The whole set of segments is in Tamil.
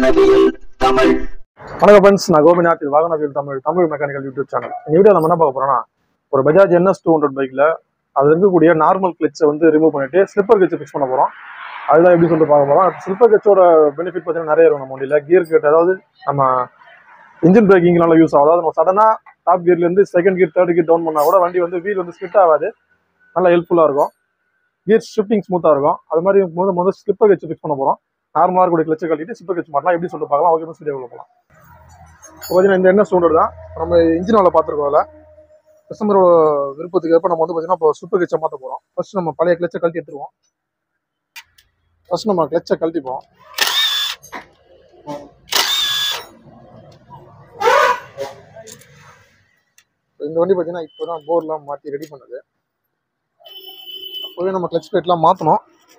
வாகனவியல் தமிழ் வணக்கம் ஃப்ரெண்ட்ஸ் நான் கோபிநாத் இது வாகனவியல் Tamil Tamil mechanical YouTube channel இந்த வீடியோ நம்ம என்ன பார்க்க போறோம்னா ஒரு பஜாஜ் என்எஸ் டூ ஹண்ட்ரட் பைக்ல அது இருக்கக்கூடிய நார்மல் கிளச்சை வந்து ரிமூவ் பண்ணிட்டு ஸ்லிப்பர் கிளச்சை ஃபிக்ஸ் பண்ண போறோம் அதுதான் எப்படி சொல்லிட்டு பார்க்க போறோம் ஸ்லிப்பர் கிளச்சோட பெனிஃபிட் பார்த்தீங்கன்னா நிறைய இருக்கும் நம்ம வண்டியில கியர் கட் அதாவது நம்ம இன்ஜின் பிரேக்கிங்னால யூஸ் ஆகும் அதாவது நம்ம சடனா டாப் கியர்ல இருந்து second gear third gear down பண்ணா கூட வண்டி வந்து வீல் வந்து ஸ்கிட் ஆகாது நல்லா ஹெல்ப்ஃபுல்லா இருக்கும் கியர் ஷிஃப்டிங் ஸ்மூத்தா இருக்கும் அது மாதிரி முதல் முதல் ஸ்லிப்பர் கிளச்சை ஃபிக்ஸ் பண்ண போறோம் நார்மலாக இருக்கக்கூடிய கிளச்சை கட்டிட்டு ஸ்லிப்பர் கிளச் மாட்டலாம் எப்படி சொல்லிட்டு பார்க்கலாம் ஓகே வீடியோவில் போகலாம் இப்போ பார்த்தீங்கன்னா இந்த எண்ணெய் ஸ்டோண்டர் தான் நம்ம இன்ஜின் வேலை பார்த்துருக்கோம் அதில் கஸ்டமரோட விருப்பத்துக்கு ஏற்ப நம்ம வந்து பார்த்தீங்கன்னா இப்போ சூப்பர் கிளச்சை மாற்ற போகிறோம் ஃபர்ஸ்ட் நம்ம பழைய கிளச்சை கழட்டி எடுத்துருவோம் ஃபர்ஸ்ட் நம்ம கிளச்சை கழட்டிப்போம் இப்ப இந்த வண்டி பார்த்தீங்கன்னா இப்போ தான் போர்லாம் மாற்றி ரெடி பண்ணது அப்போவே நம்ம கிளச் பிளேட்லாம் மாற்றணும்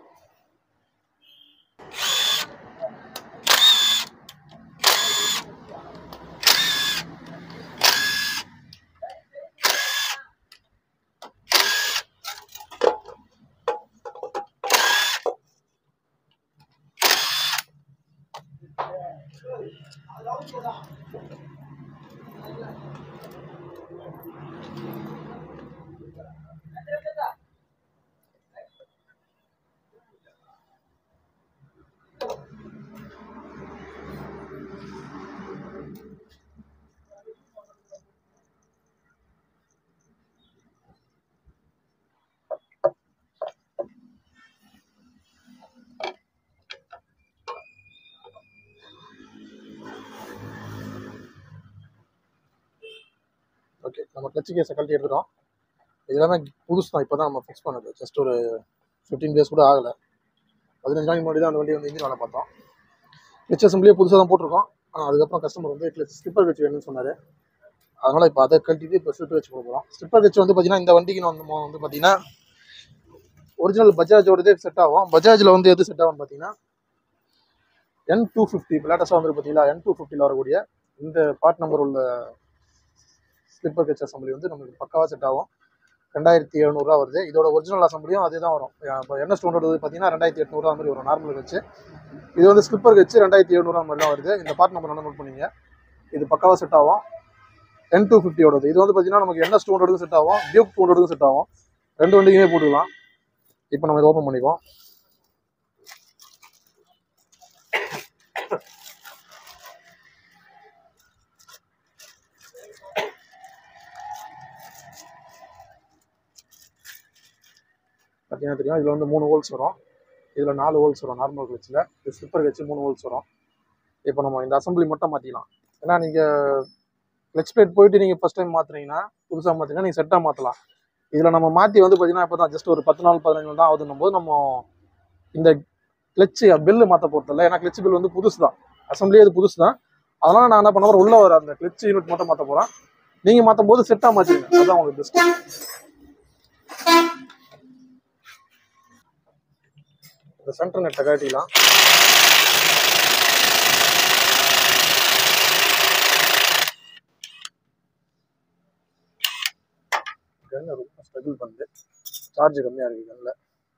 ஓகே நம்ம கிளச் கேஸை கழட்டி எடுத்துட்டோம் இது எல்லாமே புதுசு தான் இப்போ தான் நம்ம ஃபிக்ஸ் பண்ணது ஜஸ்ட் ஒரு ஃபிஃப்டீன் டேஸ் கூட ஆகலை பதினஞ்சு நாளைக்கு முன்னாடி தான் அந்த வண்டி வந்து இன்ஜின் வேலை பார்த்தோம் கிளச் அசம்பிளியே புதுசாக தான் போட்டிருக்கோம் ஆனால் அதுக்கப்புறம் கஸ்டமர் வந்து கிளச் ஸ்லிப்பர் கட்சி வேணும்னு சொன்னார் அதனால் இப்போ அதை கழட்டிட்டு இப்போ ஸ்லிப்பர் வச்சு போகிறோம் ஸ்லிப்பர் கட்சி வந்து பார்த்தீங்கன்னா இந்த வண்டிக்கு வந்து நம்ம வந்து பார்த்தீங்கன்னா ஒரிஜினல் பஜாஜோடதே செட் ஆகும் பஜாஜில் வந்து எது செட் ஆகும்னு பார்த்தீங்கன்னா என் டூ ஃபிஃப்டி இப்போ லேட்டஸ்ட்டாக வந்து பார்த்தீங்களா என் டூ ஃபிஃப்டியில் வரக்கூடிய இந்த பார்ட் நம்பர் உள்ள ஸ்லிப்பர் கட்ச் அசம்பிளி வந்து நம்மளுக்கு பக்காவாக செட் ஆகும் ரெண்டாயிரத்தி எழுநூறுவா வருது இதோட ஒரிஜினல் அசம்பிளியும் அதே தான் வரும் இப்போ என்ன ஸ்டோனோட பார்த்தீங்கன்னா ரெண்டாயிரத்தி எட்நூறுவா மாதிரி வரும் நார்மல் கட்சி இது வந்து ஸ்லிப்பர் கட்சி ரெண்டாயிரத்தி எழுநூறுவா மாதிரி தான் வருது இந்த பார்ட் நம்பர் என்ன நோட் பண்ணீங்க இது பக்காவாக செட் ஆகும் என் டூ ஃபிஃப்டியோடது இது வந்து பார்த்தீங்கன்னா நமக்கு என்ன ஸ்டூ ஹண்ட்ரடுக்கும் செட் ஆகும் டியூப் டூ ஹண்ட்ரடுக்கும் செட் ஆகும் ரெண்டு வண்டிக்குமே போட்டுக்கலாம் இப்போ நம்ம இதை ஓப்பன் பண்ணிக்குவோம் பார்த்தீங்கன்னா தெரியும் இதில் வந்து மூணு ஹோல்ஸ் வரும் இதில் நாலு ஹோல்ஸ் வரும் நார்மல் கிளச்சில் இது ஸ்லிப்பர் வச்சு மூணு ஹோல்ஸ் வரும் இப்போ நம்ம இந்த அசம்பிளி மட்டும் மாற்றிக்கலாம் ஏன்னா நீங்கள் கிளச் பிளேட் போயிட்டு நீங்கள் ஃபஸ்ட் டைம் மாற்றுறீங்கன்னா புதுசாக மாற்றினா நீங்கள் செட்டாக மாற்றலாம் இதில் நம்ம மாற்றி வந்து பார்த்தீங்கன்னா இப்போ தான் ஜஸ்ட் ஒரு பத்து நாள் பதினஞ்சு நாள் தான் ஆகுதுன்னும் போது நம்ம இந்த கிளச்சு பில்லு மாற்ற போகிறதில்ல ஏன்னா கிளச் பில் வந்து புதுசு தான் அசம்பிளியே இது புதுசு தான் அதனால் நான் என்ன பண்ண போகிறேன் உள்ளே வர அந்த கிளச் யூனிட் மட்டும் மாற்ற போகிறேன் நீங்கள் மாற்றும் போது செட்டாக மாற்றிடுங்க அதுதான் உங்களுக்கு பெஸ்ட் இந்த சென்டர் நெட்டை காட்டிக்கலாம் கன் ரொம்ப ஸ்ட்ரகிள் பண்ணுது சார்ஜ் கம்மியாக இருக்கு கன்னில்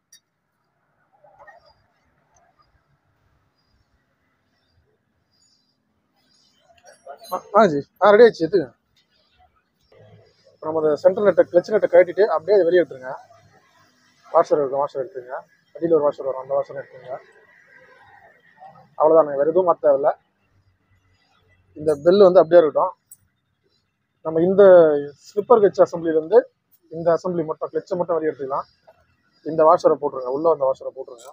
ஆ ஜி ஆ ரெடி ஆச்சு எடுத்துங்க இப்போ நம்ம அந்த சென்டர் நெட்டை கிளச் நெட்டை கட்டிட்டு அப்படியே அதை வெளியே எடுத்துருங்க வாஷர் இருக்கும் வாஷர் எடுத்துங்க அடியில் ஒரு வாஷர் வரும் அந்த வாஷர் எடுத்துங்க அவ்வளோதாங்க வேறு எதுவும் மாற்ற தேவையில்ல இந்த பெல் வந்து அப்படியே இருக்கட்டும் நம்ம இந்த ஸ்லிப்பர் கட்ச் அசம்பிளிலேருந்து இந்த அசம்பிளி மட்டும் கிளச்சை மட்டும் வெளியே எடுத்துக்கலாம் இந்த வாஷரை போட்டுருங்க உள்ளே வந்த வாஷரை போட்டுருங்க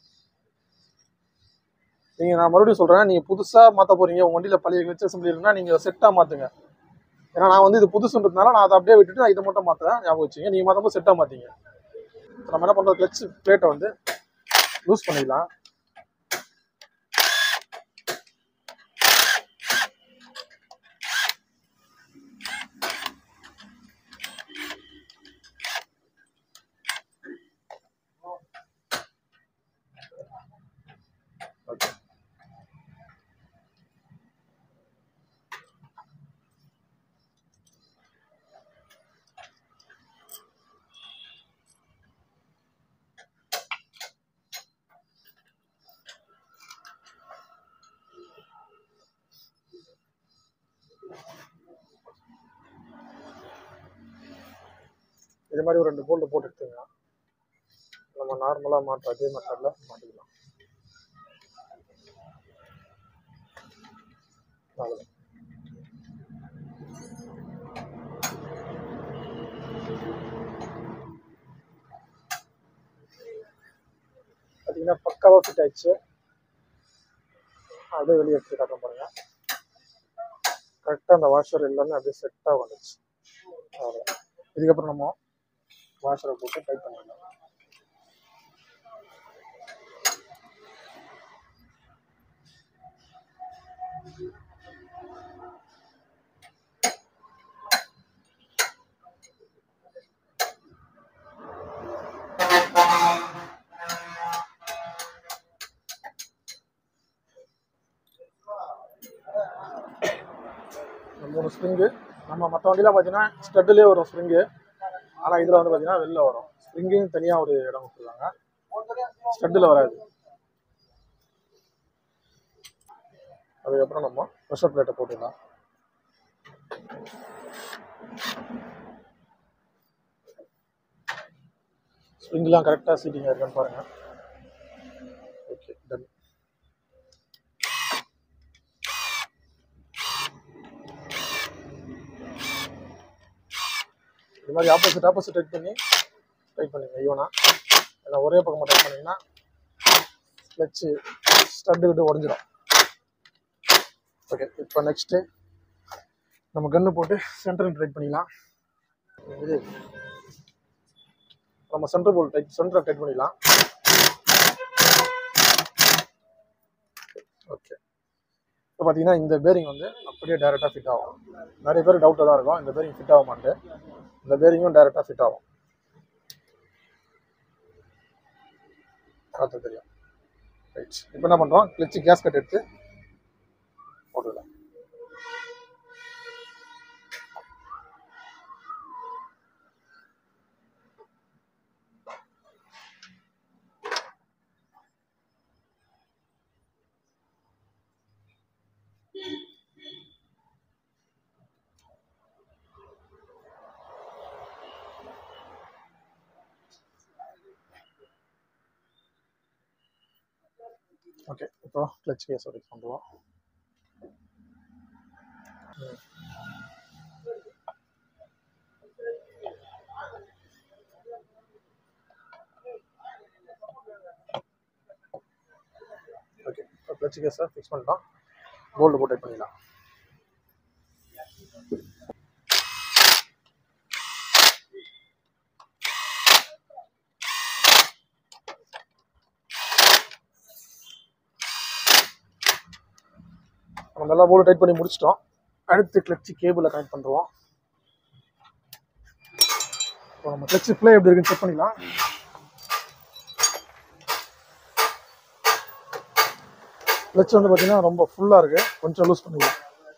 நீங்கள் நான் மறுபடியும் சொல்கிறேன் நீங்கள் புதுசாக மாற்ற போகிறீங்க உங்கள் வண்டியில் பழைய கிளச் அசம்பிளி இருக்குன்னா நீங்கள் செட்டாக மாற்றுங்க ஏன்னா நான் வந்து இது புதுசுன்றதுனால நான் அதை அப்படியே விட்டுட்டு நான் இதை மட்டும் மாற்றுறேன் ஞாபகம் வச்சுங்க நீங்கள் மாற்றும்போது செட்டாக மாற்றிங்க நம்ம என்ன பண்ணுறோம் கிளச் பிளேட்டை வந்து லூஸ் பண்ணிக்கலாம் ஓகே இது மாதிரி ஒரு ரெண்டு போல்டு போட்டு எடுத்துங்க நம்ம நார்மலாக மாட்டுற அதே மெத்தடில் மாட்டிக்கலாம் அவ்வளோதான் பார்த்தீங்கன்னா பக்காவாக ஃபிட் ஆயிடுச்சு அப்படியே வெளியே எடுத்து காட்ட பாருங்க கரெக்டாக அந்த வாஷர் எல்லாமே அப்படியே செட்டாக வந்துச்சு அவ்வளோதான் இதுக்கப்புறம் நம்ம வாஷரை போட்டு டைட் பண்ணிடலாம் இந்த மூணு ஸ்ப்ரிங்கு நம்ம மற்ற வண்டிலாம் பார்த்தீங்கன்னா ஸ்டட்டுலேயே வரும் ஸ்ப்ரிங்கு ஆனால் இதில் வந்து பார்த்தீங்கன்னா வெளில வரும் ஸ்ப்ரிங்கையும் தனியாக ஒரு இடம் கொடுத்துருக்காங்க ஸ்டட்டில் வராது அதுக்கப்புறம் நம்ம ப்ரெஷர் பிளேட்டை போட்டுடலாம் ஸ்ப்ரிங்லாம் கரெக்டாக சீட்டிங்காக இருக்கான்னு பாருங்கள் ஓகே டன் இது மாதிரி ஆப்போசிட் ஆப்போசிட் டைட் பண்ணி டைட் பண்ணுங்க ஈவனா ஏன்னா ஒரே பக்கமாக டைட் பண்ணீங்கன்னா கிளச்சு ஸ்டட்டு விட்டு உடஞ்சிரும் ஓகே இப்போ நெக்ஸ்ட்டு நம்ம கன்று போட்டு சென்டர் டைட் பண்ணிக்கலாம் இது நம்ம சென்டர் போல் டைட் சென்டரை டைட் பண்ணிக்கலாம் ஓகே இப்போ பார்த்தீங்கன்னா இந்த பேரிங் வந்து அப்படியே டைரெக்டாக ஃபிட் ஆகும் நிறைய பேர் டவுட்டாக தான் இருக்கும் இந்த பேரிங் ஃபிட் ஆக மாட்டேன் இந்த பேரிங்கும் டைரெக்டாக ஃபிட் ஆகும் பார்த்து தெரியும் ரைட் இப்போ என்ன பண்ணுறோம் கிளச்சு கேஸ் கட் எடுத்து போட்டுடலாம் ஓகே இப்போ கிளச் கேஸ் வரைக்கும் பண்ணுவோம் ஓகே இப்போ கிளச் கேஸை ஃபிக்ஸ் பண்ணிட்டோம் கோல்டு போட்டு டைட் பண்ணிடலாம் நம்ம நல்லா போர்டு டைட் பண்ணி முடிச்சிட்டோம் அடுத்து கிளச்சு கேபிளை கனெக்ட் பண்ணுறோம் இப்போ நம்ம கிளச்சு ப்ளே எப்படி இருக்குன்னு செக் பண்ணிக்கலாம் கிளச் வந்து பார்த்தீங்கன்னா ரொம்ப ஃபுல்லாக இருக்குது கொஞ்சம் லூஸ் பண்ணிக்கலாம்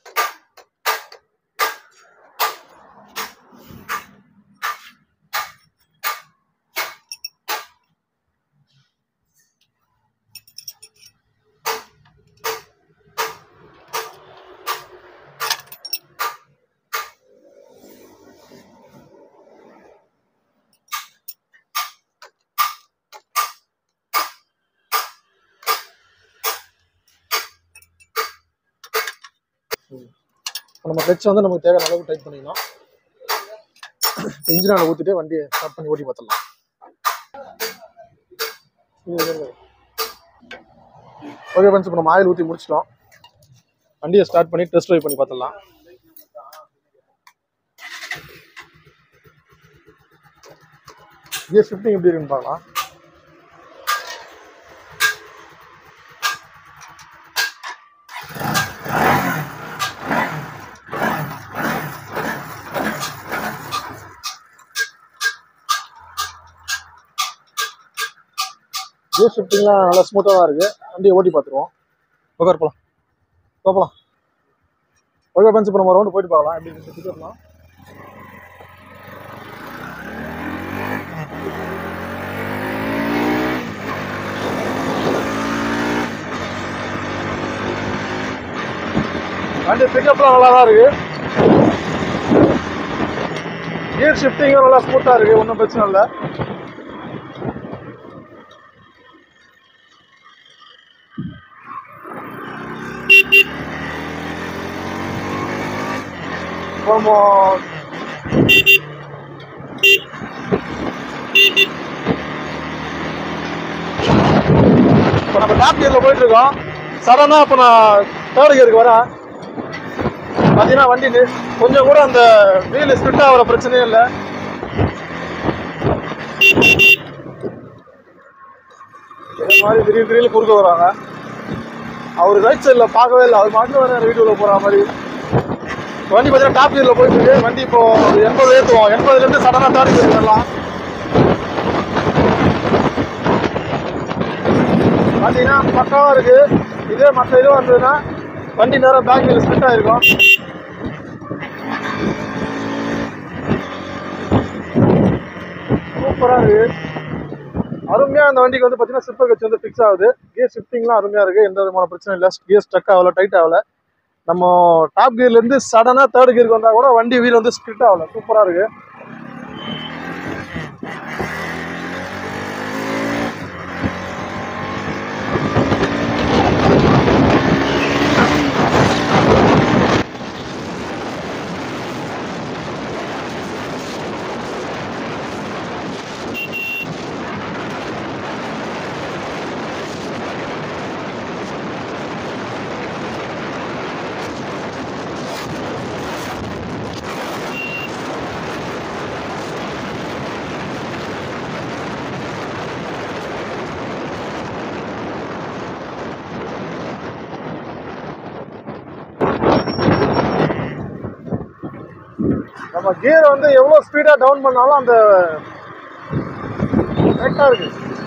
இப்போ நம்ம கிளச் வந்து நமக்கு தேவையான அளவுக்கு டைட் பண்ணிக்கலாம் இன்ஜின் ஆயில் ஊற்றிட்டு வண்டியை ஸ்டார்ட் பண்ணி ஓட்டி பார்த்துடலாம் ஓகே ஃப்ரெண்ட்ஸ் இப்போ நம்ம ஆயில் ஊற்றி முடிச்சிட்டோம் வண்டியை ஸ்டார்ட் பண்ணி டெஸ்ட் ட்ரைவ் பண்ணி பார்த்துடலாம் கியர் ஷிஃப்டிங் எப்படி இருக்குன்னு பார்க்கலாம் கியர் ஷிஃப்டிங்லாம் நல்லா ஸ்மூத்தாக தான் இருக்குது வண்டியை ஓட்டி பார்த்துருவோம் ஓகே போகலாம் போகலாம் ஓகே ஃப்ரெண்ட்ஸ் இப்போ நம்ம ரவுண்டு போயிட்டு பார்க்கலாம் எப்படி இருக்கு பிக்கப்லாம் வண்டி பிக்கப்லாம் நல்லா தான் இருக்கு கியர் ஷிஃப்டிங்கும் நல்லா ஸ்மூத்தாக இருக்கு ஒன்றும் பிரச்சனை இல்லை como இப்போ நம்ம டாப் கியரில் போயிட்டு இருக்கோம் சடனாக இப்போ நான் தேர்ட் கியருக்கு வரேன் பார்த்தீங்கன்னா வண்டி நி- கொஞ்சம் கூட அந்த வீல் ஸ்பிட் ஆகிற பிரச்சனையே இல்லை இந்த மாதிரி திடீர் திடீர்னு குறுக்க வராங்க அவர் ரைட் சைடில் பார்க்கவே இல்லை அவர் மட்டும் வர வீட்டுக்குள்ள போகிற மாதிரி வண்டி பார்த்தீங்கன்னா டாப் கியரில் போயிட்டு இருக்கு வண்டி இப்போ ஒரு எண்பது ஏற்றுவோம் எண்பதுலேருந்து சடனாக தேர்ட் கியர் வரலாம் பார்த்தீங்கன்னா பக்காவாக இருக்கு இதே மற்ற இதுவும் வந்ததுன்னா வண்டி நேரம் பேக் வீல் ஸ்பிட் ஆயிருக்கும் சூப்பராக இருக்கு அருமையாக அந்த வண்டிக்கு வந்து பார்த்தீங்கன்னா ஸ்லிப்பர் கட்சி வந்து ஃபிக்ஸ் ஆகுது கியர் ஷிஃப்டிங்லாம் அருமையாக இருக்குது எந்த விதமான பிரச்சனை இல்லை கியர் ஸ்டக் ஆகல டைட் ஆகல நம்ம டாப் கியர்லேருந்து சடனாக தேர்ட் கியருக்கு வந்தால் கூட வண்டி வீல் வந்து ஸ்கிட் ஆகல சூப்பராக இருக்குது நம்ம கியர் வந்து எவ்வளோ ஸ்பீடாக டவுன் பண்ணாலும் அந்த கரெக்டாக இருக்கு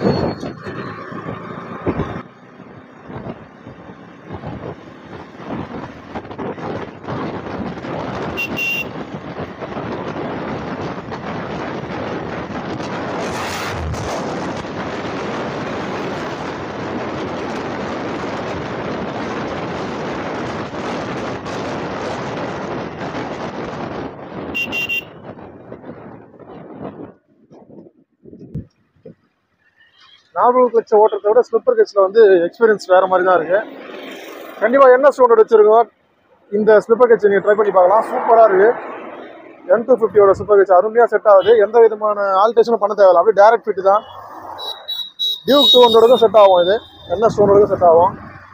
நார்மல் கிளச்சை ஓட்டுறதை விட ஸ்லிப்பர் கிளச்சில் வந்து எக்ஸ்பீரியன்ஸ் வேறு மாதிரி தான் இருக்குது கண்டிப்பாக என்ன ஸ்டூடெண்ட் வச்சுருக்கோம் இந்த ஸ்லிப்பர் கட்சி நீங்கள் ட்ரை பண்ணி பார்க்கலாம் சூப்பராக இருக்குது என் டூ ஃபிஃப்டியோட ஸ்லிப்பர் கட்சி அருமையாக செட் ஆகுது எந்த விதமான ஆல்டேஷனும் பண்ண தேவையில்ல அப்படியே டேரக்ட் ஃபிட் தான் டியூக் டூ ஹண்ட்ரடுக்கும் செட் ஆகும் இது என்ன ஸ்டூடெண்ட்டுக்கும் செட் ஆகும்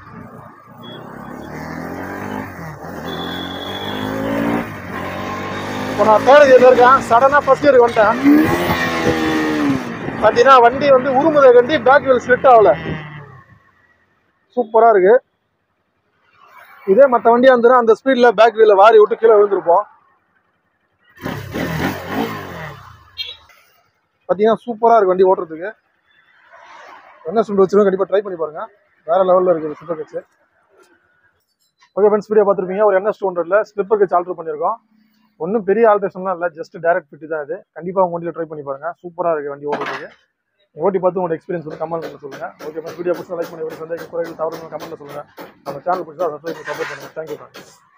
இப்போ நான் தேர்ட் கியரில் இருக்கேன் சடனாக ஃபஸ்ட் இயருக்கு வந்துட்டேன் பார்த்தீங்கன்னா வண்டி வந்து உருமுதை கண்டி பேக் வீல் ஸ்லிட் ஆகல சூப்பராக இருக்கு இதே மற்ற வண்டியாக இருந்ததுன்னா அந்த ஸ்பீடில் பேக் வீலை வாரி விட்டு கீழே விழுந்திருப்போம் பார்த்தீங்கன்னா சூப்பராக இருக்கு வண்டி ஓட்டுறதுக்கு என்ன சுண்டு வச்சிருக்கோம் கண்டிப்பாக ட்ரை பண்ணி பாருங்க வேற லெவலில் இருக்குது ஸ்லிப்பர் கட்சி ஓகே ஃப்ரெண்ட்ஸ் வீடியோ பார்த்துருப்பீங்க ஒரு என்எஸ் டூ ஹண்ட்ரட்ல ஸ்லிப்பர் கட்சி ஆல்டர் பண்ணியிருக்கோம் ஒன்றும் பெரிய ஆல்ட்ரேஷன்லாம் இல்லை ஜஸ்ட் டேரக்ட் ஃபிட் தான் இது கண்டிப்பாக உங்கள் வண்டியில் ட்ரை பண்ணி பாருங்க சூப்பராக இருக்குது வண்டி ஓட்டுறதுக்கு ஓட்டி பார்த்து உங்களோட எக்ஸ்பீரியன்ஸ் வந்து கமெண்ட் பண்ண சொல்லுங்க ஓகே ஃப்ரெண்ட்ஸ் வீடியோ பிடிச்சா லைக் பண்ணி சந்தேகம் குறைகள் தவறு கமெண்ட்ல சொல்லுங்க நம்ம சேனல் பிடிச்சா சப்ஸ்கிரைப் பண்ணி சப்போர்ட் பண்ணுங்க தேங்க்யூ ஃப்ரெண்ட்ஸ்